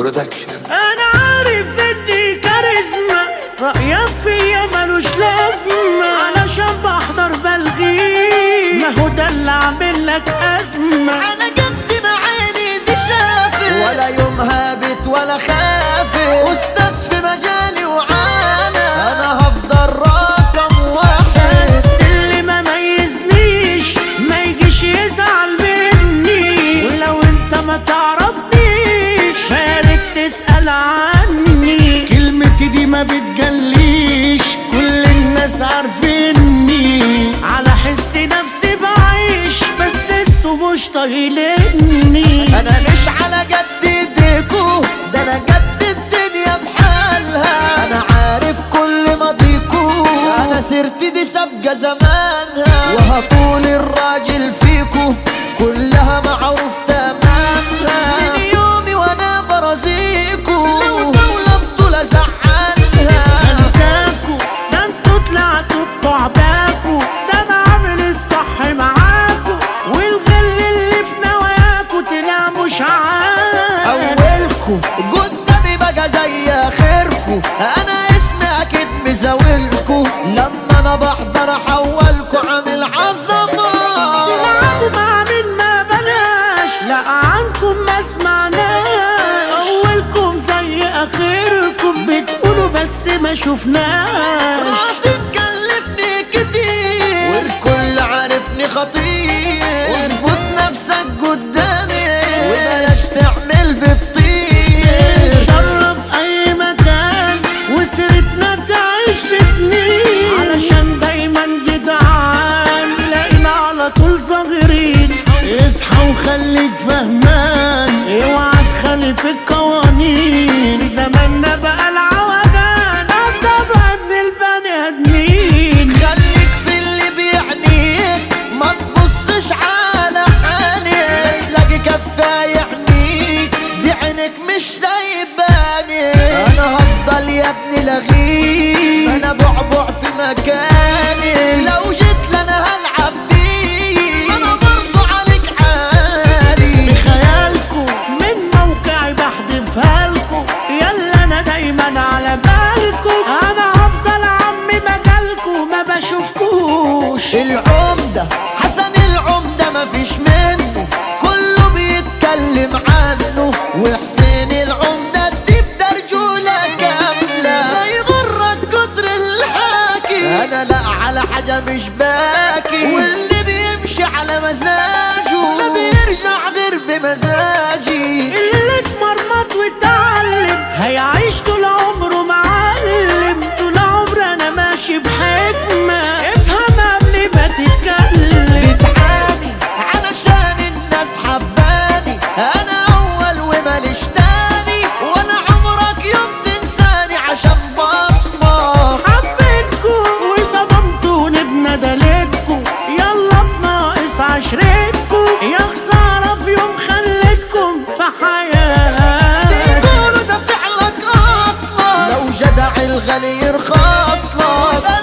برودكشن انا عارف اني كاريزما رأيك فيا ملوش لازمة علشان بحضر بلغي ما هو ده اللي عامل لك أزمة على قد ما عيني دي شافت ولا يوم هابت ولا خافت استاذ في مجالي وعانا انا هفضل رقم واحد بس اللي ما ميزنيش ما يجيش يزعل مني ولو انت ما تعرفنيش فارق تسأل عني كلمتي دي ما بتجليش كل الناس عارفيني على حس نفسي بعيش بس انتوا مش طايليني انا مش على قد ايديكو ده انا قد الدنيا بحالها انا عارف كل ماضيكو انا سيرتي دي سابقه زمانها وهطول الراجل فيكو كلها معروف تمامها من يومي وانا برازيكو لو دولة بطولة زعلها انساكوا ده انتوا طلعتوا بتعباكوا ده انا عامل الصح معاكوا والغل اللي في نواياكوا طلع مش عارف اولكو قدامي بقى زي اخركو انا اسمي اكيد مزاولكو لما انا بحضر احولكو عامل عظمه تلعبوا مع مين ما بلاش لا عنكم ما سمعناش اولكم زي اخركم بتقولوا بس ما شفناش راسي مكلفني كتير والكل عارفني خطير واظبط نفسك قدامي وبلاش تعمل بالطير شرف اي مكان وسيرتنا تعيش لسنين علشان دايما جدعان تلاقينا على طول صغيرين اصحى وخليك فهمان اوعى تخالف القوانين في زماننا بقى العوجان طبعا البني ادمين خليك في اللي بيعنيك ما تبصش على حالك تلاقي كفاية يعنيك دي عينك مش سايباني انا هفضل يا ابني لغيك انا بعبع في مكاني لو جيت لنا هلعب بيك انا برضو عليك عالي بخيالكم من موقعي بحذفها لكم يلا انا دايما على بالكم انا هفضل عمي مجالكم ما بشوفكوش العمدة حسن العمدة مفيش منه كله بيتكلم عنه وحسين العمدة دي بدرجولة كاملة ما يغرك كتر الحاكي أنا لا على حاجة مش باكي واللي بيمشي على مزاجه ما بيرجع غير بمزاجي اللي اتمرمط واتعلم هيعيش طول عمره معلم طول عمر انا ماشي بحكمة افهم قبل ما تتكلم بتعاني علشان الناس حباني انا اول وماليش تاني ولا عمرك يوم تنساني عشان بصمة حبيتكم وصدمتوني بندلتكم يلا بناقص عشرتكم يا خسارة في يوم خليتكم في حياتي بيقولوا ده فعلك اصلا لو جدع الغالي يرخص لك